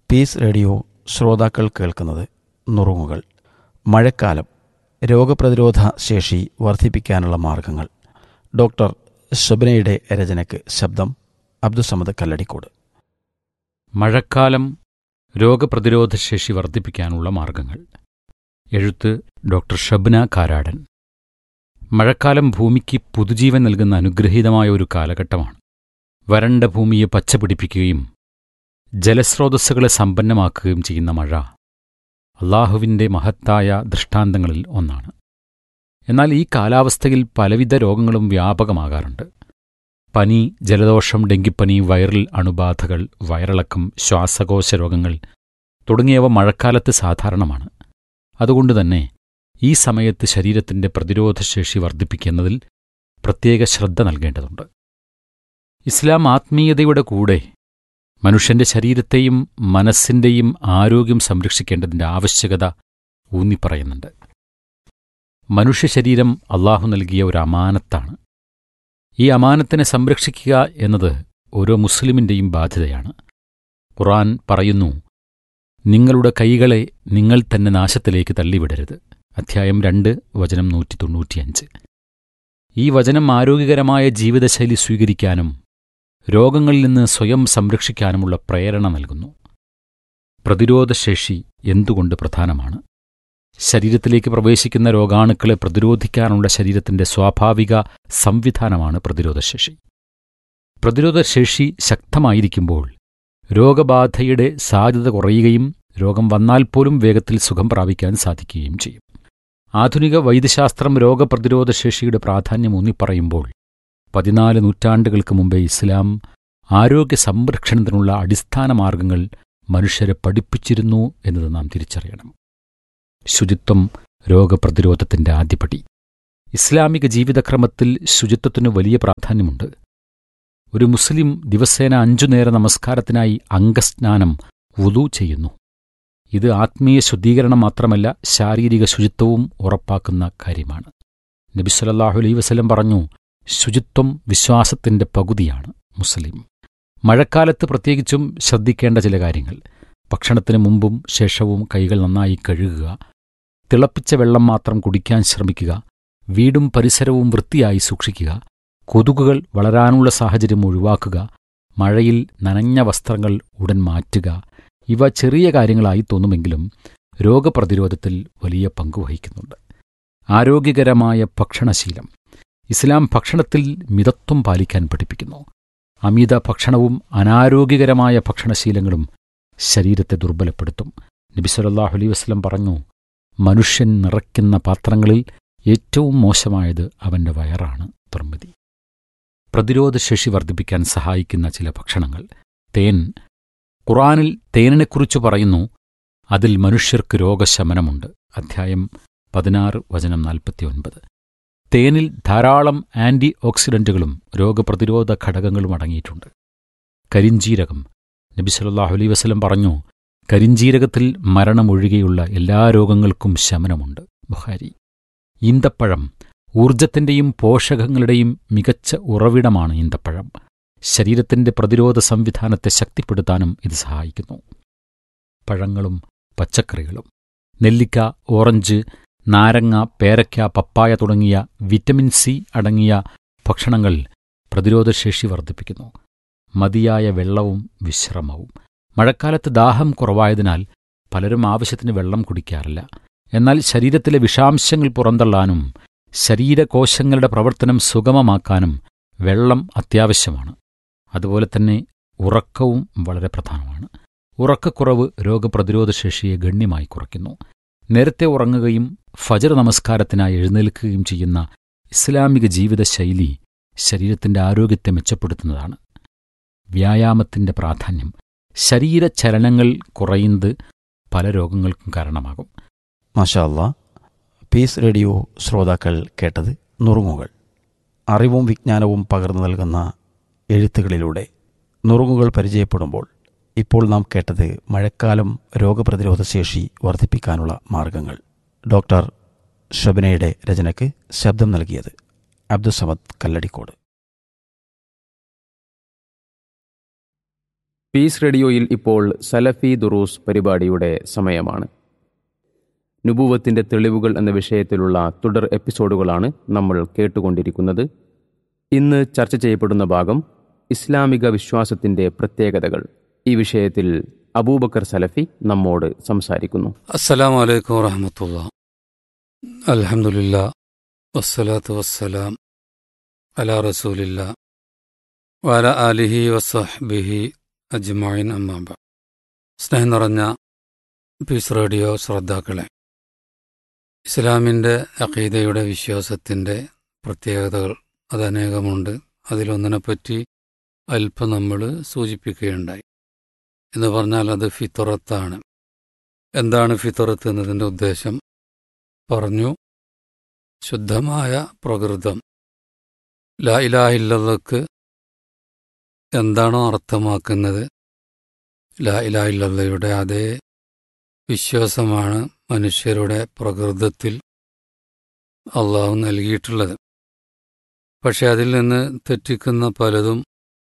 Piece radio ശ്രോതാക്കൾ കേൾക്കുന്നത് നുറുങ്ങുകൾ മഴക്കാലം രോഗപ്രതിരോധ ശേഷി വർദ്ധിപ്പിക്കാനുള്ള മാർഗങ്ങൾ ഡോക്ടർ ഷബനയുടെ രചനയ്ക്ക് ശബ്ദം അബ്ദുസമദ് കല്ലടിക്കോട് മഴക്കാലം രോഗപ്രതിരോധശേഷി വർദ്ധിപ്പിക്കാനുള്ള മാർഗങ്ങൾ എഴുത്ത് ഡോക്ടർ ഷബ്ന കാരാടൻ മഴക്കാലം ഭൂമിക്ക് പുതുജീവൻ നൽകുന്ന അനുഗ്രഹീതമായ ഒരു കാലഘട്ടമാണ് വരണ്ട ഭൂമിയെ പച്ചപിടിപ്പിക്കുകയും ജലസ്രോതസ്സുകളെ സമ്പന്നമാക്കുകയും ചെയ്യുന്ന മഴ അള്ളാഹുവിൻ്റെ മഹത്തായ ദൃഷ്ടാന്തങ്ങളിൽ ഒന്നാണ് എന്നാൽ ഈ കാലാവസ്ഥയിൽ പലവിധ രോഗങ്ങളും വ്യാപകമാകാറുണ്ട് പനി ജലദോഷം ഡെങ്കിപ്പനി വൈറൽ അണുബാധകൾ വയറിളക്കം ശ്വാസകോശ രോഗങ്ങൾ തുടങ്ങിയവ മഴക്കാലത്ത് സാധാരണമാണ് അതുകൊണ്ടുതന്നെ ഈ സമയത്ത് ശരീരത്തിന്റെ പ്രതിരോധശേഷി വർദ്ധിപ്പിക്കുന്നതിൽ പ്രത്യേക ശ്രദ്ധ നൽകേണ്ടതുണ്ട് ഇസ്ലാം ആത്മീയതയുടെ കൂടെ മനുഷ്യന്റെ ശരീരത്തെയും മനസ്സിന്റെയും ആരോഗ്യം സംരക്ഷിക്കേണ്ടതിന്റെ ആവശ്യകത ഊന്നിപ്പറയുന്നുണ്ട് മനുഷ്യ ശരീരം അള്ളാഹു നൽകിയ ഒരു അമാനത്താണ് ഈ അമാനത്തിനെ സംരക്ഷിക്കുക എന്നത് ഓരോ മുസ്ലിമിന്റെയും ബാധ്യതയാണ് ഖുറാൻ പറയുന്നു നിങ്ങളുടെ കൈകളെ നിങ്ങൾ തന്നെ നാശത്തിലേക്ക് തള്ളിവിടരുത് അധ്യായം രണ്ട് വചനം നൂറ്റി തൊണ്ണൂറ്റിയഞ്ച് ഈ വചനം ആരോഗ്യകരമായ ജീവിതശൈലി സ്വീകരിക്കാനും രോഗങ്ങളിൽ നിന്ന് സ്വയം സംരക്ഷിക്കാനുമുള്ള പ്രേരണ നൽകുന്നു പ്രതിരോധശേഷി എന്തുകൊണ്ട് പ്രധാനമാണ് ശരീരത്തിലേക്ക് പ്രവേശിക്കുന്ന രോഗാണുക്കളെ പ്രതിരോധിക്കാനുള്ള ശരീരത്തിന്റെ സ്വാഭാവിക സംവിധാനമാണ് പ്രതിരോധശേഷി പ്രതിരോധശേഷി ശക്തമായിരിക്കുമ്പോൾ രോഗബാധയുടെ സാധ്യത കുറയുകയും രോഗം വന്നാൽ പോലും വേഗത്തിൽ സുഖം പ്രാപിക്കാൻ സാധിക്കുകയും ചെയ്യും ആധുനിക വൈദ്യശാസ്ത്രം രോഗപ്രതിരോധശേഷിയുടെ പ്രാധാന്യം ഊന്നിപ്പറയുമ്പോൾ പതിനാല് നൂറ്റാണ്ടുകൾക്ക് മുമ്പേ ഇസ്ലാം ആരോഗ്യ സംരക്ഷണത്തിനുള്ള അടിസ്ഥാന മാർഗങ്ങൾ മനുഷ്യരെ പഠിപ്പിച്ചിരുന്നു എന്നത് നാം തിരിച്ചറിയണം ശുചിത്വം രോഗപ്രതിരോധത്തിന്റെ ആദ്യപടി ഇസ്ലാമിക ജീവിതക്രമത്തിൽ ശുചിത്വത്തിന് വലിയ പ്രാധാന്യമുണ്ട് ഒരു മുസ്ലിം ദിവസേന അഞ്ചു നേര നമസ്കാരത്തിനായി അംഗസ്നാനം വുതു ചെയ്യുന്നു ഇത് ആത്മീയ ശുദ്ധീകരണം മാത്രമല്ല ശാരീരിക ശുചിത്വവും ഉറപ്പാക്കുന്ന കാര്യമാണ് നബിസ്വല്ലാഹു അലൈ വസലം പറഞ്ഞു ശുചിത്വം വിശ്വാസത്തിന്റെ പകുതിയാണ് മുസ്ലിം മഴക്കാലത്ത് പ്രത്യേകിച്ചും ശ്രദ്ധിക്കേണ്ട ചില കാര്യങ്ങൾ ഭക്ഷണത്തിന് മുമ്പും ശേഷവും കൈകൾ നന്നായി കഴുകുക തിളപ്പിച്ച വെള്ളം മാത്രം കുടിക്കാൻ ശ്രമിക്കുക വീടും പരിസരവും വൃത്തിയായി സൂക്ഷിക്കുക കൊതുകുകൾ വളരാനുള്ള സാഹചര്യം ഒഴിവാക്കുക മഴയിൽ നനഞ്ഞ വസ്ത്രങ്ങൾ ഉടൻ മാറ്റുക ഇവ ചെറിയ കാര്യങ്ങളായി തോന്നുമെങ്കിലും രോഗപ്രതിരോധത്തിൽ വലിയ പങ്ക് വഹിക്കുന്നുണ്ട് ആരോഗ്യകരമായ ഭക്ഷണശീലം ഇസ്ലാം ഭക്ഷണത്തിൽ മിതത്വം പാലിക്കാൻ പഠിപ്പിക്കുന്നു അമിത ഭക്ഷണവും അനാരോഗ്യകരമായ ഭക്ഷണശീലങ്ങളും ശരീരത്തെ ദുർബലപ്പെടുത്തും നബി സല്ലല്ലാഹു അലൈഹി വസല്ലം പറഞ്ഞു മനുഷ്യൻ നിറയ്ക്കുന്ന പാത്രങ്ങളിൽ ഏറ്റവും മോശമായത് അവന്റെ വയറാണ് നിർമ്മിതി പ്രതിരോധശേഷി വർദ്ധിപ്പിക്കാൻ സഹായിക്കുന്ന ചില ഭക്ഷണങ്ങൾ തേൻ ഖുറാനിൽ തേനിനെക്കുറിച്ച് പറയുന്നു അതിൽ മനുഷ്യർക്ക് രോഗശമനമുണ്ട് അധ്യായം പതിനാറ് വചനം നാൽപ്പത്തിയൊൻപത് തേനിൽ ധാരാളം ആന്റി ഓക്സിഡന്റുകളും രോഗപ്രതിരോധ ഘടകങ്ങളും അടങ്ങിയിട്ടുണ്ട് കരിഞ്ജീരകം നബി സല്ലല്ലാഹു അലൈഹി വസല്ലം പറഞ്ഞു കരിഞ്ജീരകത്തിൽ മരണമൊഴികെയുള്ള എല്ലാ രോഗങ്ങൾക്കും ശമനമുണ്ട് ബുഹാരി ഈന്തപ്പഴം ഊർജത്തിന്റെയും പോഷകങ്ങളുടെയും മികച്ച ഉറവിടമാണ് ഈന്തപ്പഴം ശരീരത്തിന്റെ പ്രതിരോധ സംവിധാനത്തെ ശക്തിപ്പെടുത്താനും ഇത് സഹായിക്കുന്നു പഴങ്ങളും പച്ചക്കറികളും നെല്ലിക്ക ഓറഞ്ച് നാരങ്ങ പേരയ്ക്ക പപ്പായ തുടങ്ങിയ വിറ്റമിൻ സി അടങ്ങിയ ഭക്ഷണങ്ങൾ പ്രതിരോധശേഷി വർദ്ധിപ്പിക്കുന്നു മതിയായ വെള്ളവും വിശ്രമവും മഴക്കാലത്ത് ദാഹം കുറവായതിനാൽ പലരും ആവശ്യത്തിന് വെള്ളം കുടിക്കാറില്ല എന്നാൽ ശരീരത്തിലെ വിഷാംശങ്ങൾ പുറന്തള്ളാനും ശരീരകോശങ്ങളുടെ പ്രവർത്തനം സുഗമമാക്കാനും വെള്ളം അത്യാവശ്യമാണ് അതുപോലെ തന്നെ ഉറക്കവും വളരെ പ്രധാനമാണ് ഉറക്കക്കുറവ് രോഗപ്രതിരോധശേഷിയെ ഗണ്യമായി കുറയ്ക്കുന്നു നേരത്തെ ഉറങ്ങുകയും ഫജർ നമസ്കാരത്തിനായി എഴുന്നേൽക്കുകയും ചെയ്യുന്ന ഇസ്ലാമിക ജീവിതശൈലി ശരീരത്തിന്റെ ആരോഗ്യത്തെ മെച്ചപ്പെടുത്തുന്നതാണ് വ്യായാമത്തിന്റെ പ്രാധാന്യം ശരീരചലനങ്ങൾ കുറയുന്നത് പല രോഗങ്ങൾക്കും കാരണമാകും മാഷാ അല്ലാ പീസ് റേഡിയോ ശ്രോതാക്കൾ കേട്ടത് നുറുങ്ങുകൾ അറിവും വിജ്ഞാനവും പകർന്നു നൽകുന്ന എഴുത്തുകളിലൂടെ നുറുങ്ങുകൾ പരിചയപ്പെടുമ്പോൾ ഇപ്പോൾ നാം കേട്ടത് മഴക്കാലം രോഗപ്രതിരോധ ശേഷി വർദ്ധിപ്പിക്കാനുള്ള മാർഗങ്ങൾ ഡോക്ടർ ഷബനയുടെ രചനയ്ക്ക് ശബ്ദം നൽകിയത് അബ്ദുസമദ് കല്ലടിക്കോട് പീസ് റേഡിയോയിൽ ഇപ്പോൾ സലഫി ദുറൂസ് പരിപാടിയുടെ സമയമാണ് നുബൂവത്തിൻ്റെ തെളിവുകൾ എന്ന വിഷയത്തിലുള്ള തുടർ എപ്പിസോഡുകളാണ് നമ്മൾ കേട്ടുകൊണ്ടിരിക്കുന്നത് ഇന്ന് ചർച്ച ചെയ്യപ്പെടുന്ന ഭാഗം ഇസ്ലാമിക വിശ്വാസത്തിൻ്റെ പ്രത്യേകതകൾ ഈ വിഷയത്തിൽ അബൂബക്കർ സലഫി നമ്മോട് സംസാരിക്കുന്നു അസ്സലാമു അലൈക്കും വറഹമത്തുള്ള അൽഹംദുലില്ലാ വസ്സലാത്തു വസ്സലാം അലാ റസൂലില്ല വല ആലിഹി വസഹ്ബിഹി അജ്മായിൻ അമ്മാബ സ്നേഹം നിറഞ്ഞ പീസ് റേഡിയോ ശ്രോതാക്കളെ ഇസ്ലാമിൻ്റെ അഖീദയുടെ വിശ്വാസത്തിൻ്റെ പ്രത്യേകതകൾ അതനേകമുണ്ട് അതിലൊന്നിനെപ്പറ്റി അല്പം നമ്മൾ സൂചിപ്പിക്കുകയുണ്ടായി എന്ന് പറഞ്ഞാൽ അത് ഫിത്തുറത്താണ് എന്താണ് ഫിത്തുറത്ത് എന്നതിൻ്റെ ഉദ്ദേശം പറഞ്ഞു ശുദ്ധമായ പ്രകൃതം ലാ ഇലാഹില്ലക്ക് എന്താണോ അർത്ഥമാക്കുന്നത് ലാ ഇലാഹില്ലയുടെ അതേ വിശ്വാസമാണ് മനുഷ്യരുടെ പ്രകൃതത്തിൽ അള്ളാഹു നൽകിയിട്ടുള്ളത് പക്ഷെ അതിൽ നിന്ന് തെറ്റിക്കുന്ന പലതും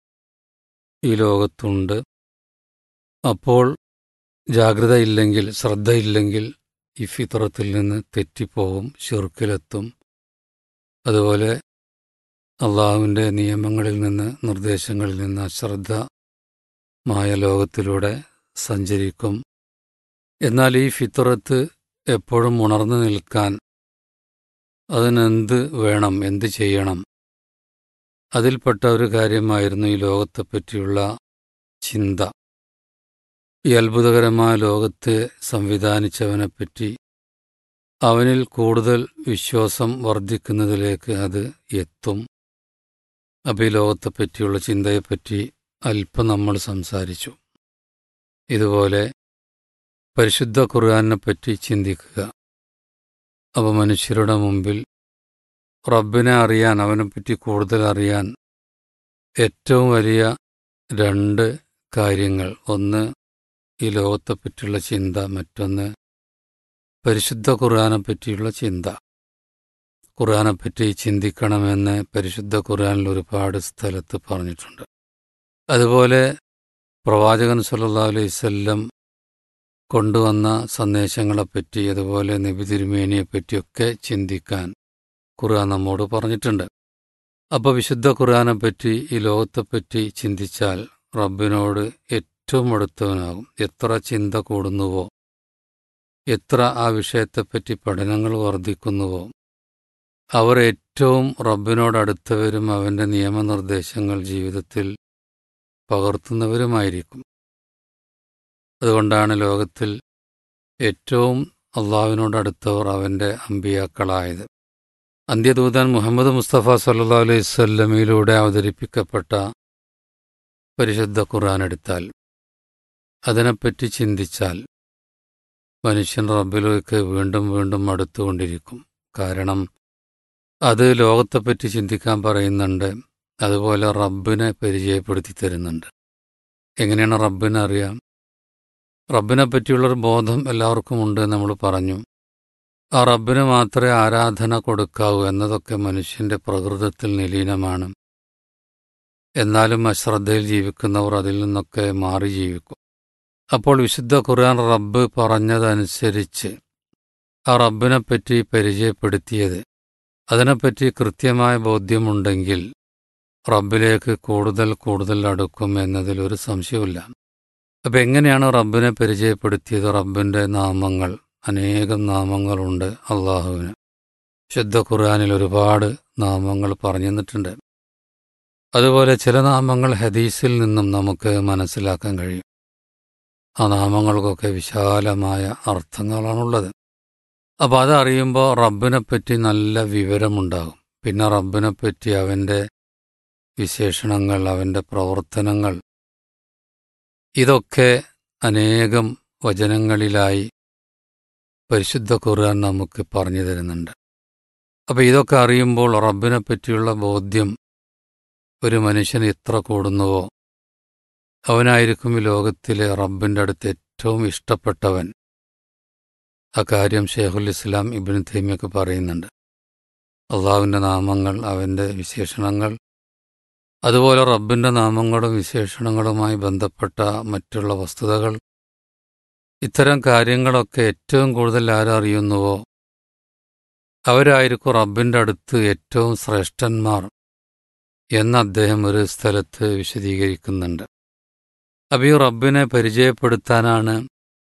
ഈ ലോകത്തുണ്ട് അപ്പോൾ ജാഗ്രത ഇല്ലെങ്കിൽ ശ്രദ്ധയില്ലെങ്കിൽ ഈ ഫിത്രത്തിൽ നിന്ന് തെറ്റിപ്പോവും ഷിർക്കിലെത്തും അതുപോലെ അള്ളാഹുവിൻ്റെ നിയമങ്ങളിൽ നിന്ന് നിർദ്ദേശങ്ങളിൽ നിന്ന് അശ്രദ്ധമായ ലോകത്തിലൂടെ സഞ്ചരിക്കും എന്നാൽ ഈ ഫിത്രത്ത് എപ്പോഴും ഉണർന്നു നിൽക്കാൻ അതിനെന്ത് വേണം എന്ത് ചെയ്യണം അതിൽപ്പെട്ട ഒരു കാര്യമായിരുന്നു ഈ ലോകത്തെപ്പറ്റിയുള്ള ചിന്ത ഈ അത്ഭുതകരമായ ലോകത്തെ സംവിധാനിച്ചവനെപ്പറ്റി അവനിൽ കൂടുതൽ വിശ്വാസം വർദ്ധിക്കുന്നതിലേക്ക് അത് എത്തും അപ്പോൾ ഈ ലോകത്തെപ്പറ്റിയുള്ള ചിന്തയെപ്പറ്റി അല്പം നമ്മൾ സംസാരിച്ചു ഇതുപോലെ പരിശുദ്ധ ഖുർആാനെപ്പറ്റി ചിന്തിക്കുക അപ്പോൾ മനുഷ്യരുടെ മുമ്പിൽ റബ്ബിനെ അറിയാൻ അവനെപ്പറ്റി കൂടുതൽ അറിയാൻ ഏറ്റവും വലിയ രണ്ട് കാര്യങ്ങൾ ഒന്ന് ഈ ലോകത്തെപ്പറ്റിയുള്ള ചിന്ത മറ്റൊന്ന് പരിശുദ്ധ ഖുർആനെ പറ്റിയുള്ള ചിന്ത ഖുർആനെപ്പറ്റി ചിന്തിക്കണമെന്ന് പരിശുദ്ധ ഖുർആനിൽ ഒരുപാട് സ്ഥലത്ത് പറഞ്ഞിട്ടുണ്ട് അതുപോലെ പ്രവാചകൻ സല്ലാ അലൈവല്ലം കൊണ്ടുവന്ന സന്ദേശങ്ങളെപ്പറ്റി അതുപോലെ നബി തിരുമേനിയെപ്പറ്റിയൊക്കെ ചിന്തിക്കാൻ ഖുർആൻ നമ്മോട് പറഞ്ഞിട്ടുണ്ട് അപ്പോൾ വിശുദ്ധ ഖുർആനെപ്പറ്റി ഈ ലോകത്തെപ്പറ്റി ചിന്തിച്ചാൽ റബ്ബിനോട് ഏറ്റവും അടുത്തവനാകും എത്ര ചിന്ത കൂടുന്നുവോ എത്ര ആ വിഷയത്തെപ്പറ്റി പഠനങ്ങൾ വർദ്ധിക്കുന്നുവോ അവർ ഏറ്റവും റബ്ബിനോടടുത്തവരും അവൻ്റെ നിയമനിർദ്ദേശങ്ങൾ ജീവിതത്തിൽ പകർത്തുന്നവരുമായിരിക്കും അതുകൊണ്ടാണ് ലോകത്തിൽ ഏറ്റവും അള്ളാഹുവിനോടടുത്തവർ അവൻ്റെ അമ്പിയാക്കളായത് അന്ത്യദൂതൻ മുഹമ്മദ് മുസ്തഫ സല്ലാ അലൈഹി സ്വല്ലമയിലൂടെ അവതരിപ്പിക്കപ്പെട്ട പരിശുദ്ധ ഖുർആൻ എടുത്താൽ അതിനെപ്പറ്റി ചിന്തിച്ചാൽ മനുഷ്യൻ റബ്ബിലേക്ക് വീണ്ടും വീണ്ടും അടുത്തുകൊണ്ടിരിക്കും കാരണം അത് ലോകത്തെപ്പറ്റി ചിന്തിക്കാൻ പറയുന്നുണ്ട് അതുപോലെ റബ്ബിനെ പരിചയപ്പെടുത്തി തരുന്നുണ്ട് എങ്ങനെയാണ് റബ്ബിനെ അറിയാം റബ്ബിനെ പറ്റിയുള്ളൊരു ബോധം എല്ലാവർക്കും ഉണ്ട് നമ്മൾ പറഞ്ഞു ആ റബ്ബിന് മാത്രമേ ആരാധന കൊടുക്കാവൂ എന്നതൊക്കെ മനുഷ്യന്റെ പ്രകൃതത്തിൽ നിലീനമാണ് എന്നാലും അശ്രദ്ധയിൽ ജീവിക്കുന്നവർ അതിൽ നിന്നൊക്കെ മാറി ജീവിക്കും അപ്പോൾ വിശുദ്ധ ഖുർആൻ റബ്ബ് പറഞ്ഞതനുസരിച്ച് ആ റബ്ബിനെപ്പറ്റി പരിചയപ്പെടുത്തിയത് അതിനെപ്പറ്റി കൃത്യമായ ബോധ്യമുണ്ടെങ്കിൽ റബ്ബിലേക്ക് കൂടുതൽ കൂടുതൽ അടുക്കും എന്നതിൽ ഒരു സംശയമില്ല അപ്പം എങ്ങനെയാണ് റബ്ബിനെ പരിചയപ്പെടുത്തിയത് റബ്ബിൻ്റെ നാമങ്ങൾ അനേകം നാമങ്ങളുണ്ട് അള്ളാഹുവിന് ശുദ്ധ ഖുർആാനിൽ ഒരുപാട് നാമങ്ങൾ പറഞ്ഞു തന്നിട്ടുണ്ട് അതുപോലെ ചില നാമങ്ങൾ ഹദീസിൽ നിന്നും നമുക്ക് മനസ്സിലാക്കാൻ കഴിയും ആ നാമങ്ങൾക്കൊക്കെ വിശാലമായ അർത്ഥങ്ങളാണുള്ളത് അപ്പോൾ അതറിയുമ്പോൾ റബ്ബിനെപ്പറ്റി നല്ല വിവരമുണ്ടാകും പിന്നെ റബ്ബിനെപ്പറ്റി അവൻ്റെ വിശേഷണങ്ങൾ അവൻ്റെ പ്രവർത്തനങ്ങൾ ഇതൊക്കെ അനേകം വചനങ്ങളിലായി പരിശുദ്ധ ഖുർആൻ നമുക്ക് പറഞ്ഞു തരുന്നുണ്ട് അപ്പോൾ ഇതൊക്കെ അറിയുമ്പോൾ റബ്ബിനെ പറ്റിയുള്ള ബോധ്യം ഒരു മനുഷ്യൻ എത്ര കൂടുന്നുവോ അവനായിരിക്കും ഈ ലോകത്തിലെ റബ്ബിൻ്റെ അടുത്ത് ഏറ്റവും ഇഷ്ടപ്പെട്ടവൻ ആ കാര്യം ഷെയ്ഖുൽ ഇസ്ലാം ഇബിൻ തൈമിയൊക്കെ പറയുന്നുണ്ട് അള്ളാഹുവിൻ്റെ നാമങ്ങൾ അവൻ്റെ വിശേഷണങ്ങൾ അതുപോലെ റബ്ബിൻ്റെ നാമങ്ങളും വിശേഷണങ്ങളുമായി ബന്ധപ്പെട്ട മറ്റുള്ള വസ്തുതകൾ ഇത്തരം കാര്യങ്ങളൊക്കെ ഏറ്റവും കൂടുതൽ ആരറിയുന്നുവോ അവരായിരിക്കും റബ്ബിൻ്റെ അടുത്ത് ഏറ്റവും ശ്രേഷ്ഠന്മാർ എന്ന് അദ്ദേഹം ഒരു സ്ഥലത്ത് വിശദീകരിക്കുന്നുണ്ട് അപ്പോൾ ഈ റബ്ബിനെ പരിചയപ്പെടുത്താനാണ്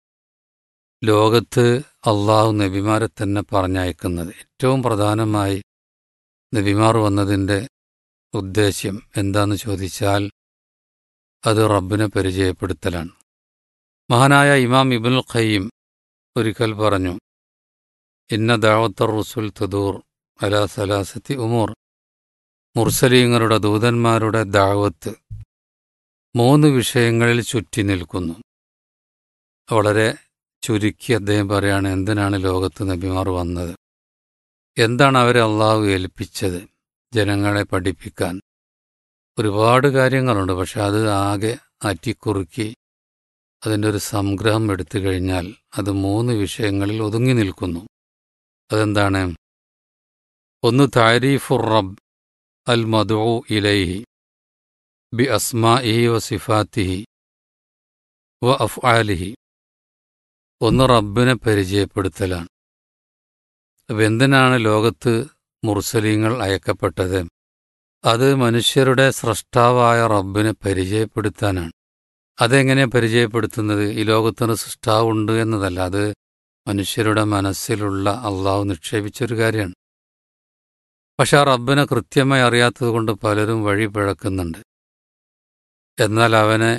ലോകത്ത് അള്ളാഹു നബിമാരെ തന്നെ പറഞ്ഞയക്കുന്നത് ഏറ്റവും പ്രധാനമായി നബിമാർ വന്നതിൻ്റെ ഉദ്ദേശ്യം എന്താന്ന് ചോദിച്ചാൽ അത് റബ്ബിനെ പരിചയപ്പെടുത്തലാണ് മഹാനായ ഇമാം ഇബുൽ ഖയ്യിം ഒരിക്കൽ പറഞ്ഞു ഇന്ന ദാവത്തർ റുസുൽ തദൂർ അലാ സലാസത്തി ഉമൂർ മുർസലീങ്ങളുടെ ദൂതന്മാരുടെ ദാവത്ത് മൂന്ന് വിഷയങ്ങളിൽ ചുറ്റി നിൽക്കുന്നു വളരെ ചുരുക്കി അദ്ദേഹം പറയാണ് എന്തിനാണ് ലോകത്ത് നബിമാർ വന്നത് എന്താണ് അവരെ അള്ളാഹു ഏൽപ്പിച്ചത് ജനങ്ങളെ പഠിപ്പിക്കാൻ ഒരുപാട് കാര്യങ്ങളുണ്ട് പക്ഷെ അത് ആകെ അറ്റിക്കുറുക്കി അതിൻ്റെ ഒരു സംഗ്രഹം എടുത്തു കഴിഞ്ഞാൽ അത് മൂന്ന് വിഷയങ്ങളിൽ ഒതുങ്ങി നിൽക്കുന്നു അതെന്താണ് ഒന്ന് താരീഫുർ റബ്ബ് അൽ മദു ഇലൈഹി ബി അസ്മാഇഹി വ സിഫാത്തിഹി വ അഫ്ആലിഹി ഒന്ന് റബ്ബിനെ പരിചയപ്പെടുത്തലാണ് അപ്പം എന്തിനാണ് ലോകത്ത് മുർസലീങ്ങൾ അയക്കപ്പെട്ടത് അത് മനുഷ്യരുടെ സ്രഷ്ടാവായ റബ്ബിനെ പരിചയപ്പെടുത്താനാണ് അതെങ്ങനെ പരിചയപ്പെടുത്തുന്നത് ഈ ലോകത്തിന് സൃഷ്ടാവുണ്ട് എന്നതല്ല അത് മനുഷ്യരുടെ മനസ്സിലുള്ള അള്ളാഹു നിക്ഷേപിച്ചൊരു കാര്യമാണ് പക്ഷെ ആ റബ്ബിനെ കൃത്യമായി അറിയാത്തതുകൊണ്ട് പലരും വഴി പിഴക്കുന്നുണ്ട് എന്നാൽ അവനെ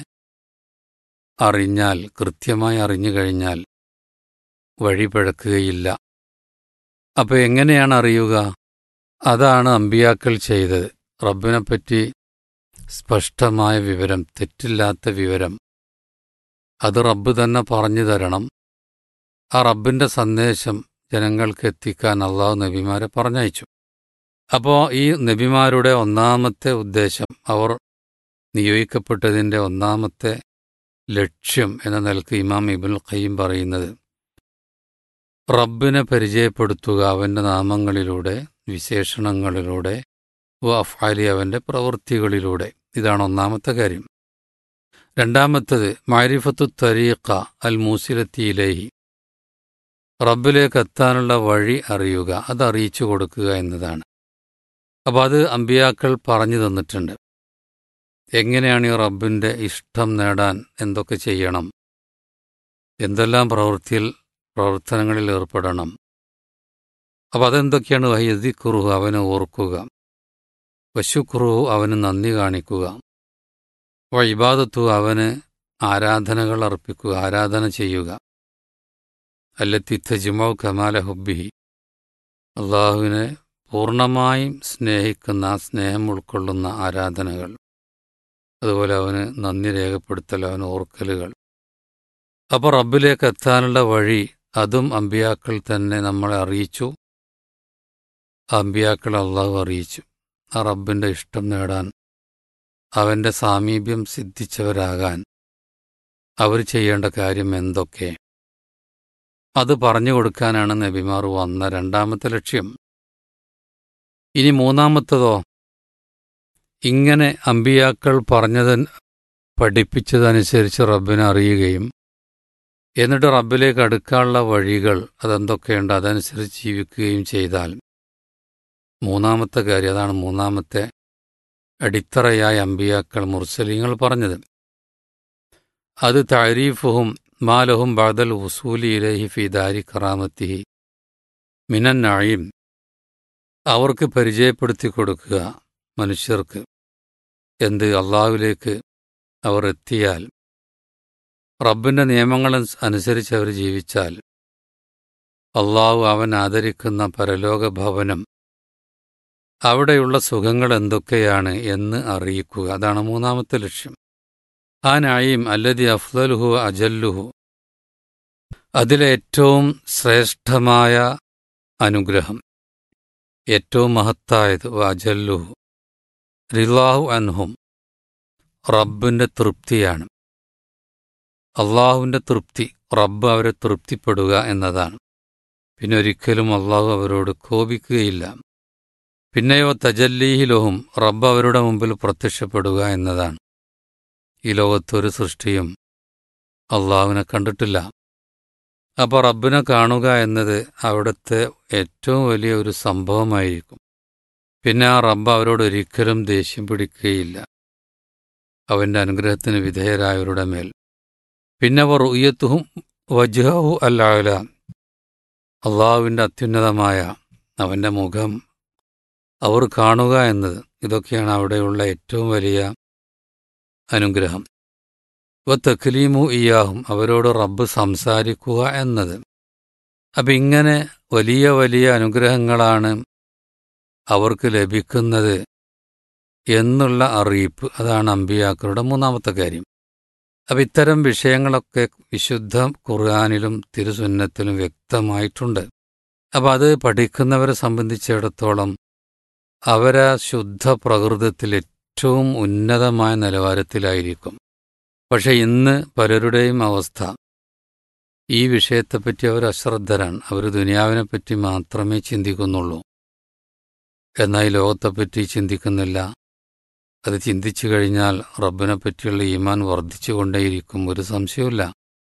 അറിഞ്ഞാൽ കൃത്യമായി അറിഞ്ഞു കഴിഞ്ഞാൽ വഴി പിഴക്കുകയില്ല അപ്പോൾ എങ്ങനെയാണ് അറിയുക അതാണ് അമ്പിയാക്കൾ ചെയ്തത് റബ്ബിനെപ്പറ്റി സ്പഷ്ടമായ വിവരം തെറ്റില്ലാത്ത വിവരം അത് റബ്ബ് തന്നെ പറഞ്ഞു തരണം ആ റബ്ബിൻ്റെ സന്ദേശം ജനങ്ങൾക്ക് എത്തിക്കാൻ അള്ളാഹു നബിമാരെ പറഞ്ഞയച്ചു അപ്പോൾ ഈ നബിമാരുടെ ഒന്നാമത്തെ ഉദ്ദേശം അവർ നിയോഗിക്കപ്പെട്ടതിൻ്റെ ഒന്നാമത്തെ ലക്ഷ്യം എന്ന നിലക്ക് ഇമാം ഇബുൽ ഖയ്യം പറയുന്നത് റബ്ബിനെ പരിചയപ്പെടുത്തുക അവൻ്റെ നാമങ്ങളിലൂടെ വിശേഷണങ്ങളിലൂടെ വ അഫ്ആലി അവൻ്റെ പ്രവൃത്തികളിലൂടെ ഇതാണ് ഒന്നാമത്തെ കാര്യം രണ്ടാമത്തത് മാരിഫത്തു തരീഖ അൽ മൂസിലത്തി ഇലേഹി റബ്ബിലേക്ക് എത്താനുള്ള വഴി അറിയുക അത് അറിയിച്ചു കൊടുക്കുക എന്നതാണ് അപ്പോൾ അത് അമ്പിയാക്കൾ പറഞ്ഞു തന്നിട്ടുണ്ട് എങ്ങനെയാണ് ഈ റബ്ബിൻ്റെ ഇഷ്ടം നേടാൻ എന്തൊക്കെ ചെയ്യണം എന്തെല്ലാം പ്രവൃത്തിയിൽ പ്രവർത്തനങ്ങളിൽ ഏർപ്പെടണം അപ്പം അതെന്തൊക്കെയാണ് വൈദിക്കുറുഹു അവനെ ഓർക്കുക വശുക്കുറുഹു അവന് നന്ദി കാണിക്കുക വൈബാദത്തു അവന് ആരാധനകൾ അർപ്പിക്കുക ആരാധന ചെയ്യുക അല്ലത്തി തജിമൗ കമാല ഹുബിഹി അള്ളാഹുവിനെ പൂർണ്ണമായും സ്നേഹിക്കുന്ന ആ സ്നേഹം ഉൾക്കൊള്ളുന്ന ആരാധനകൾ അതുപോലെ അവന് നന്ദി രേഖപ്പെടുത്തൽ അവന് ഓർക്കലുകൾ അപ്പോൾ റബ്ബിലേക്ക് എത്താനുള്ള വഴി അതും അമ്പിയാക്കൾ തന്നെ നമ്മളെ അറിയിച്ചു അമ്പിയാക്കൾ അള്ളാഹു അറിയിച്ചു ആ റബ്ബിൻ്റെ ഇഷ്ടം നേടാൻ അവൻ്റെ സാമീപ്യം സിദ്ധിച്ചവരാകാൻ അവർ ചെയ്യേണ്ട കാര്യം എന്തൊക്കെ അത് പറഞ്ഞു കൊടുക്കാനാണ് നബിമാർ വന്ന രണ്ടാമത്തെ ലക്ഷ്യം ഇനി മൂന്നാമത്തതോ ഇങ്ങനെ അമ്പിയാക്കൾ പറഞ്ഞത് പഠിപ്പിച്ചതനുസരിച്ച് റബ്ബിനെ അറിയുകയും എന്നിട്ട് റബ്ബിലേക്ക് അടുക്കാനുള്ള വഴികൾ അതെന്തൊക്കെയുണ്ട് അതനുസരിച്ച് ജീവിക്കുകയും ചെയ്താൽ മൂന്നാമത്തെ കാര്യം അതാണ് മൂന്നാമത്തെ അടിത്തറയായ അമ്പിയാക്കൾ മുർസലീങ്ങൾ പറഞ്ഞത് അത് താരീഫുഹും മാലഹും ബാദൽ ഉസൂലി ഇലഹി ഫി ദാരി കറാമത്തിഹി മിനൻ നഴീം അവർക്ക് പരിചയപ്പെടുത്തി കൊടുക്കുക മനുഷ്യർക്ക് എന്ത് അള്ളാഹുവിലേക്ക് അവർ എത്തിയാൽ റബ്ബിൻ്റെ നിയമങ്ങൾ അനുസരിച്ച് അവർ ജീവിച്ചാൽ അള്ളാഹു അവൻ ആദരിക്കുന്ന പരലോക ഭവനം അവിടെയുള്ള സുഖങ്ങൾ എന്തൊക്കെയാണ് എന്ന് അറിയിക്കുക അതാണ് മൂന്നാമത്തെ ലക്ഷ്യം ആ നായും അല്ലതി അഫ്ദലുഹു അജല്ലുഹു അതിലേറ്റവും ശ്രേഷ്ഠമായ അനുഗ്രഹം ഏറ്റവും മഹത്തായത് അജല്ലുഹു റിലാഹു അൻഹും റബ്ബിൻ്റെ തൃപ്തിയാണ് അള്ളാഹുവിൻ്റെ തൃപ്തി റബ്ബ് അവരെ തൃപ്തിപ്പെടുക എന്നതാണ് പിന്നെ ഒരിക്കലും അള്ളാഹു അവരോട് കോപിക്കുകയില്ല പിന്നെയോ തജല്ലീഹിലോഹും റബ്ബ് അവരുടെ മുമ്പിൽ പ്രത്യക്ഷപ്പെടുക എന്നതാണ് ഈ ലോകത്തൊരു സൃഷ്ടിയും അള്ളാഹുവിനെ കണ്ടിട്ടില്ല അപ്പോൾ റബ്ബിനെ കാണുക എന്നത് അവിടുത്തെ ഏറ്റവും വലിയ ഒരു സംഭവമായിരിക്കും പിന്നെ ആ റബ്ബ് അവരോട് ഒരിക്കലും ദേഷ്യം പിടിക്കുകയില്ല അവൻ്റെ അനുഗ്രഹത്തിന് വിധേയരായവരുടെ മേൽ പിന്നെ അവർ ഉയ്യത്തുഹും വജ്ഹു അല്ലാല അള്ളാഹുവിൻ്റെ അത്യുന്നതമായ അവൻ്റെ മുഖം അവർ കാണുക എന്നത് ഇതൊക്കെയാണ് അവിടെയുള്ള ഏറ്റവും വലിയ അനുഗ്രഹം വ തക്ലീമു ഇയാഹും അവരോട് റബ്ബ് സംസാരിക്കുക എന്നത് അപ്പം ഇങ്ങനെ വലിയ വലിയ അനുഗ്രഹങ്ങളാണ് അവർക്ക് ലഭിക്കുന്നത് എന്നുള്ള അറിയിപ്പ് അതാണ് അമ്പിയാക്കളുടെ മൂന്നാമത്തെ കാര്യം അപ്പം ഇത്തരം വിഷയങ്ങളൊക്കെ വിശുദ്ധ ഖുർആാനിലും തിരുസുന്നത്തിലും വ്യക്തമായിട്ടുണ്ട് അപ്പം അത് പഠിക്കുന്നവരെ സംബന്ധിച്ചിടത്തോളം അവരാ ശുദ്ധ പ്രകൃതത്തിൽ ഏറ്റവും ഉന്നതമായ നിലവാരത്തിലായിരിക്കും പക്ഷെ ഇന്ന് പലരുടെയും അവസ്ഥ ഈ വിഷയത്തെപ്പറ്റി അവർ അശ്രദ്ധരാണ് അവർ ദുനിയാവിനെപ്പറ്റി മാത്രമേ ചിന്തിക്കുന്നുള്ളൂ എന്നാൽ ഈ ലോകത്തെപ്പറ്റി ചിന്തിക്കുന്നില്ല അത് ചിന്തിച്ചു കഴിഞ്ഞാൽ റബ്ബിനെ പറ്റിയുള്ള ഈമാൻ വർദ്ധിച്ചുകൊണ്ടേയിരിക്കും ഒരു സംശയവുമില്ല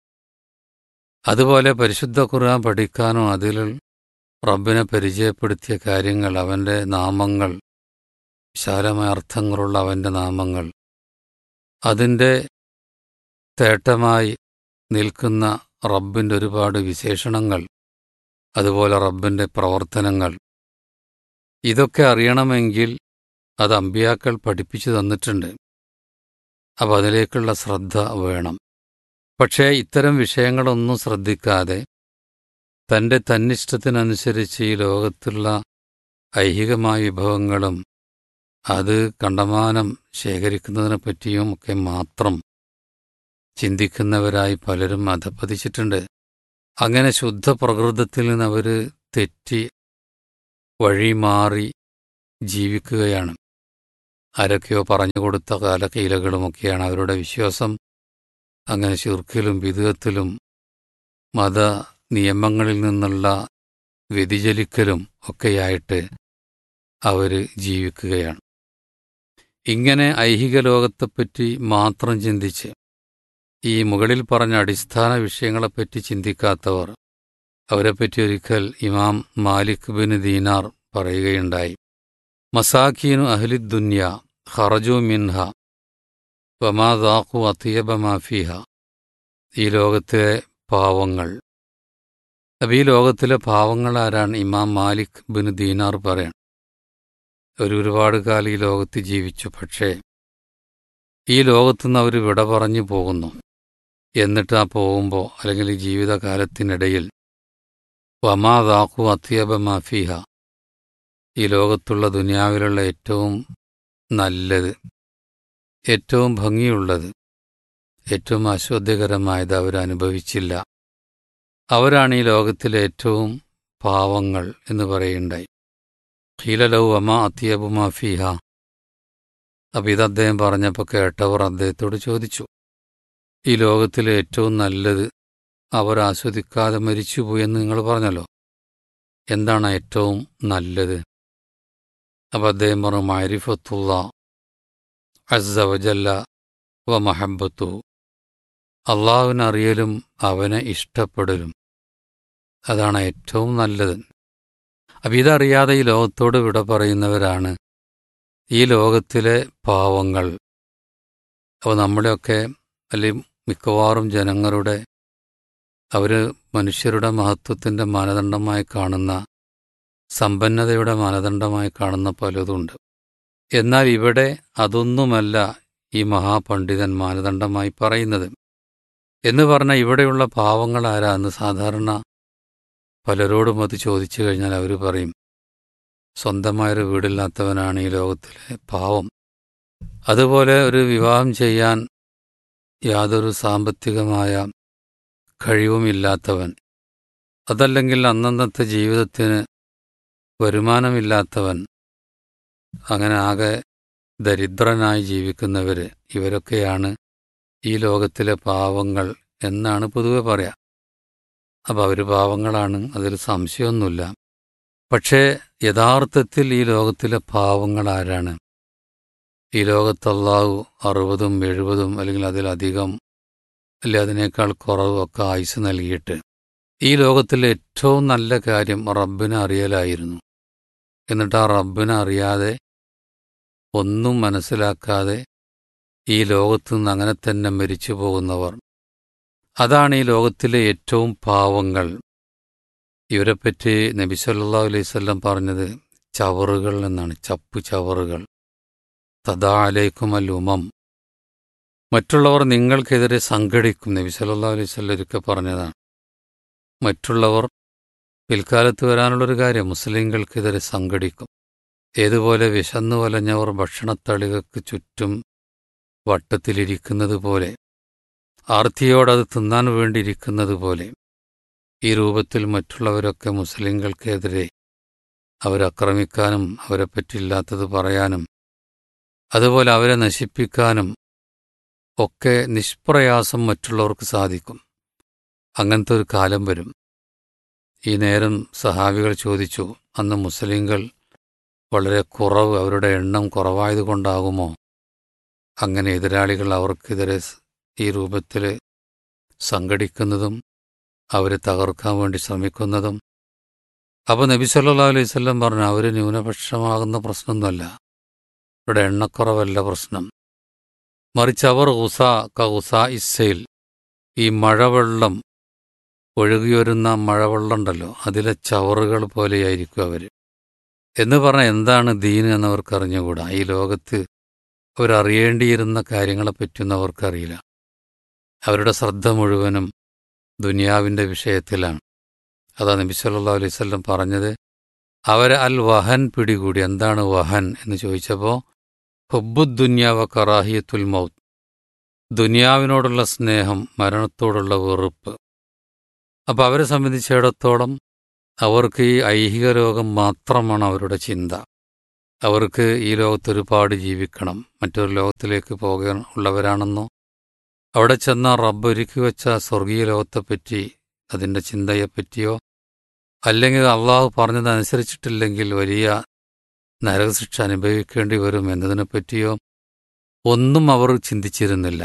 അതുപോലെ പരിശുദ്ധ ഖുർആൻ പഠിക്കാനോ അതിൽ റബ്ബിനെ പരിചയപ്പെടുത്തിയ കാര്യങ്ങൾ അവൻ്റെ നാമങ്ങൾ വിശാലമായ അർത്ഥങ്ങളുള്ള അവൻ്റെ നാമങ്ങൾ അതിൻ്റെ തേട്ടമായി നിൽക്കുന്ന റബ്ബിൻ്റെ ഒരുപാട് വിശേഷണങ്ങൾ അതുപോലെ റബ്ബിൻ്റെ പ്രവർത്തനങ്ങൾ ഇതൊക്കെ അറിയണമെങ്കിൽ അത് അമ്പിയാക്കൾ പഠിപ്പിച്ചു തന്നിട്ടുണ്ട് അപ്പം അതിലേക്കുള്ള ശ്രദ്ധ വേണം പക്ഷേ ഇത്തരം വിഷയങ്ങളൊന്നും ശ്രദ്ധിക്കാതെ തൻ്റെ തന്നിഷ്ടത്തിനനുസരിച്ച് ഈ ലോകത്തുള്ള ഐഹികമായ വിഭവങ്ങളും അത് കണ്ടമാനം ശേഖരിക്കുന്നതിനെ പറ്റിയും ഒക്കെ മാത്രം ചിന്തിക്കുന്നവരായി പലരും അധപ്പതിച്ചിട്ടുണ്ട് അങ്ങനെ ശുദ്ധ പ്രകൃതത്തിൽ നിന്ന് അവർ തെറ്റി വഴി മാറി ജീവിക്കുകയാണ് ആരൊക്കെയോ പറഞ്ഞുകൊടുത്ത കാലക്കീലകളുമൊക്കെയാണ് അവരുടെ വിശ്വാസം അങ്ങനെ ശുർക്കിലും വിധുവത്തിലും മത നിയമങ്ങളിൽ നിന്നുള്ള വ്യതിചലിക്കലും ഒക്കെയായിട്ട് അവർ ജീവിക്കുകയാണ് ഇങ്ങനെ ഐഹിക ലോകത്തെപ്പറ്റി മാത്രം ചിന്തിച്ച് ഈ മുകളിൽ പറഞ്ഞ അടിസ്ഥാന വിഷയങ്ങളെപ്പറ്റി ചിന്തിക്കാത്തവർ അവരെപ്പറ്റി ഒരിക്കൽ ഇമാം മാലിക് ബിൻ ദീനാർ പറയുകയുണ്ടായി മസാഖീനു അഹ്ലി ദുന്യ ഖറജു മിൻഹ വമാദാഖു അത്തിയബ മാഫിഹ ഈ ലോകത്തിലെ പാവങ്ങൾ അപ്പം ഈ ലോകത്തിലെ പാവങ്ങൾ ആരാണ് ഇമാം മാലിക് ബിൻ ദീനാർ പറയണം ഒരു ഒരുപാട് കാലം ഈ ലോകത്ത് ജീവിച്ചു പക്ഷേ ഈ ലോകത്തുനിന്ന് അവർ വിട പറഞ്ഞു പോകുന്നു എന്നിട്ട് ആ പോകുമ്പോൾ അല്ലെങ്കിൽ ഈ ജീവിതകാലത്തിനിടയിൽ വമാദാഖു അത്തിയബ മാഫിഹ ഈ ലോകത്തുള്ള ദുനിയാവിലുള്ള ഏറ്റവും നല്ലത് ഏറ്റവും ഭംഗിയുള്ളത് ഏറ്റവും ആസ്വാദ്യകരമായത് അവരനുഭവിച്ചില്ല അവരാണ് ഈ ലോകത്തിലെ ഏറ്റവും പാവങ്ങൾ എന്ന് പറയുണ്ടായി ഹീലലൗ അമ അത്തിയബു മാഫിഹ അപ്പം ഇത് അദ്ദേഹം പറഞ്ഞപ്പോൾ കേട്ടവർ അദ്ദേഹത്തോട് ചോദിച്ചു ഈ ലോകത്തിലെ ഏറ്റവും നല്ലത് അവർ ആസ്വദിക്കാതെ മരിച്ചുപോയെന്ന് നിങ്ങൾ പറഞ്ഞല്ലോ എന്താണ് ഏറ്റവും നല്ലത് അപ്പം അദ്ദേഹം പറഞ്ഞു മാരിഫത്തുള്ള അസവജല്ല വ മഹബത്തു അള്ളാഹുവിനറിയലും അവനെ ഇഷ്ടപ്പെടലും അതാണ് ഏറ്റവും നല്ലത് അപ്പം ഇതറിയാതെ ഈ ലോകത്തോട് വിട പറയുന്നവരാണ് ഈ ലോകത്തിലെ പാവങ്ങൾ അപ്പോൾ നമ്മുടെയൊക്കെ അല്ലെങ്കിൽ മിക്കവാറും ജനങ്ങളുടെ അവർ മനുഷ്യരുടെ മഹത്വത്തിൻ്റെ മാനദണ്ഡമായി കാണുന്ന സമ്പന്നതയുടെ മാനദണ്ഡമായി കാണുന്ന പലതുണ്ട് എന്നാൽ ഇവിടെ അതൊന്നുമല്ല ഈ മഹാപണ്ഡിതൻ മാനദണ്ഡമായി പറയുന്നത് എന്ന് പറഞ്ഞാൽ ഇവിടെയുള്ള പാവങ്ങൾ ആരാന്ന് സാധാരണ പലരോടും അത് ചോദിച്ചു കഴിഞ്ഞാൽ അവർ പറയും സ്വന്തമായൊരു വീടില്ലാത്തവനാണ് ഈ ലോകത്തിലെ പാവം അതുപോലെ ഒരു വിവാഹം ചെയ്യാൻ യാതൊരു സാമ്പത്തികമായ കഴിവുമില്ലാത്തവൻ അതല്ലെങ്കിൽ അന്നന്നത്തെ ജീവിതത്തിന് വരുമാനമില്ലാത്തവൻ അങ്ങനെ ആകെ ദരിദ്രനായി ജീവിക്കുന്നവർ ഇവരൊക്കെയാണ് ഈ ലോകത്തിലെ പാവങ്ങൾ എന്നാണ് പൊതുവെ പറയാം അപ്പോൾ അവർ പാവങ്ങളാണ് അതിൽ സംശയമൊന്നുമില്ല പക്ഷേ യഥാർത്ഥത്തിൽ ഈ ലോകത്തിലെ പാവങ്ങൾ ആരാണ് ഈ ലോകത്ത് അള്ളാഹു അറുപതും എഴുപതും അല്ലെങ്കിൽ അതിലധികം അല്ലെ അതിനേക്കാൾ കുറവും ഒക്കെ ആയുസ് നൽകിയിട്ട് ഈ ലോകത്തിലെ ഏറ്റവും നല്ല കാര്യം റബ്ബിനെ അറിയലായിരുന്നു എന്നിട്ട് ആ റബ്ബിനെ അറിയാതെ ഒന്നും മനസ്സിലാക്കാതെ ഈ ലോകത്തു നിന്ന് അങ്ങനെ തന്നെ മരിച്ചു പോകുന്നവർ അതാണ് ഈ ലോകത്തിലെ ഏറ്റവും പാവങ്ങൾ ഇവരെപ്പറ്റി നബി സല്ലാ അലൈവല്ലം പറഞ്ഞത് ചവറുകൾ എന്നാണ് ചപ്പു ചവറുകൾ തഥാ അലൈക്കും അൽ ഉമം മറ്റുള്ളവർ നിങ്ങൾക്കെതിരെ സംഘടിക്കും നബി സല്ലാ അലൈവല്ലം ഒരിക്കൽ പറഞ്ഞതാണ് മറ്റുള്ളവർ പിൽക്കാലത്ത് വരാനുള്ളൊരു കാര്യം മുസ്ലിങ്ങൾക്കെതിരെ സംഘടിക്കും ഏതുപോലെ വിശന്നു വലഞ്ഞവർ ഭക്ഷണത്തളികൾക്ക് ചുറ്റും വട്ടത്തിലിരിക്കുന്നത് പോലെ ആർത്തിയോടത് തിന്നാൻ വേണ്ടിയിരിക്കുന്നത് പോലെ ഈ രൂപത്തിൽ മറ്റുള്ളവരൊക്കെ മുസ്ലിങ്ങൾക്കെതിരെ അവരക്രമിക്കാനും അവരെപ്പറ്റില്ലാത്തത് പറയാനും അതുപോലെ അവരെ നശിപ്പിക്കാനും ഒക്കെ നിഷ്പ്രയാസം മറ്റുള്ളവർക്ക് സാധിക്കും അങ്ങനത്തെ ഒരു കാലം വരും ഈ നേരം സഹാബികൾ ചോദിച്ചു അന്ന് മുസ്ലിങ്ങൾ വളരെ കുറവ് അവരുടെ എണ്ണം കുറവായതുകൊണ്ടാകുമോ അങ്ങനെ എതിരാളികൾ അവർക്കെതിരെ ഈ രൂപത്തിൽ സംഘടിക്കുന്നതും അവരെ തകർക്കാൻ വേണ്ടി ശ്രമിക്കുന്നതും അപ്പോൾ നബി സല്ലാ അലൈഹി സ്വല്ലം പറഞ്ഞു അവർ ന്യൂനപക്ഷമാകുന്ന പ്രശ്നമൊന്നുമല്ല അവരുടെ എണ്ണക്കുറവല്ല പ്രശ്നം മറിച്ച് അവർ ഉസ ക ഉസ ഇസ്സയിൽ ഈ മഴവെള്ളം ഒഴുകിവരുന്ന മഴവെള്ളം ഉണ്ടല്ലോ അതിലെ ചവറുകൾ പോലെയായിരിക്കും അവർ എന്ന് പറഞ്ഞാൽ എന്താണ് ദീൻ എന്നവർക്ക് അറിഞ്ഞുകൂടാ ഈ ലോകത്ത് അവരറിയേണ്ടിയിരുന്ന കാര്യങ്ങളെപ്പറ്റിയൊന്നും അവർക്കറിയില്ല അവരുടെ ശ്രദ്ധ മുഴുവനും ദുനിയാവിൻ്റെ വിഷയത്തിലാണ് അതാ നബി സല്ലാ അലൈഹി സ്വല്ലം പറഞ്ഞത് അവരെ അൽ വഹൻ പിടികൂടി എന്താണ് വഹൻ എന്ന് ചോദിച്ചപ്പോൾ ഹുബുദ്ദുന്യാവ കറാഹിയത്തുൽ മൗത്ത് ദുനിയാവിനോടുള്ള സ്നേഹം മരണത്തോടുള്ള വെറുപ്പ് അപ്പോൾ അവരെ സംബന്ധിച്ചിടത്തോളം അവർക്ക് ഈ ഐഹിക ലോകം മാത്രമാണ് അവരുടെ ചിന്ത അവർക്ക് ഈ ലോകത്ത് ഒരുപാട് ജീവിക്കണം മറ്റൊരു ലോകത്തിലേക്ക് പോകാൻ ഉള്ളവരാണെന്നോ അവിടെ ചെന്ന റബ്ബ് ഒരുക്കി വെച്ച സ്വർഗീയ ലോകത്തെപ്പറ്റി അതിൻ്റെ ചിന്തയെപ്പറ്റിയോ അല്ലെങ്കിൽ അള്ളാഹു പറഞ്ഞതനുസരിച്ചിട്ടില്ലെങ്കിൽ വലിയ നരകശിക്ഷ അനുഭവിക്കേണ്ടി വരും എന്നതിനെപ്പറ്റിയോ ഒന്നും അവർ ചിന്തിച്ചിരുന്നില്ല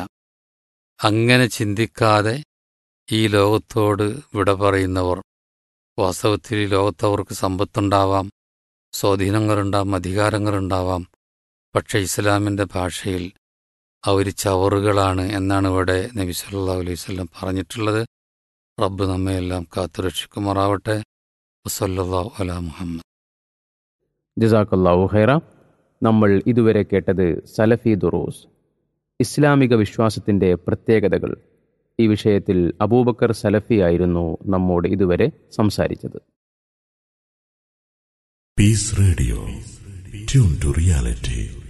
അങ്ങനെ ചിന്തിക്കാതെ ഈ ലോകത്തോട് വിട പറയുന്നവർ വാസ്തവത്തിൽ ഈ ലോകത്ത് അവർക്ക് സമ്പത്തുണ്ടാവാം സ്വാധീനങ്ങളുണ്ടാവാം അധികാരങ്ങളുണ്ടാവാം പക്ഷേ ഇസ്ലാമിൻ്റെ ഭാഷയിൽ അവർ ചവറുകളാണ് എന്നാണ് ഇവിടെ നബി സല്ലാ അലൈഹി വല്ലം പറഞ്ഞിട്ടുള്ളത് റബ്ബ് നമ്മയെല്ലാം കാത്തുരക്ഷിക്കുമാറാവട്ടെ വസല്ലാ അല മുഹമ്മദ് ജസാക്കല്ലാഹു ഖൈറ നമ്മൾ ഇതുവരെ കേട്ടത് സലഫി ദുറൂസ് ഇസ്ലാമിക വിശ്വാസത്തിൻ്റെ പ്രത്യേകതകൾ ഈ വിഷയത്തിൽ അബൂബക്കർ സലഫി ആയിരുന്നു നമ്മോട് ഇതുവരെ സംസാരിച്ചത് Peace Radio. Tune to reality.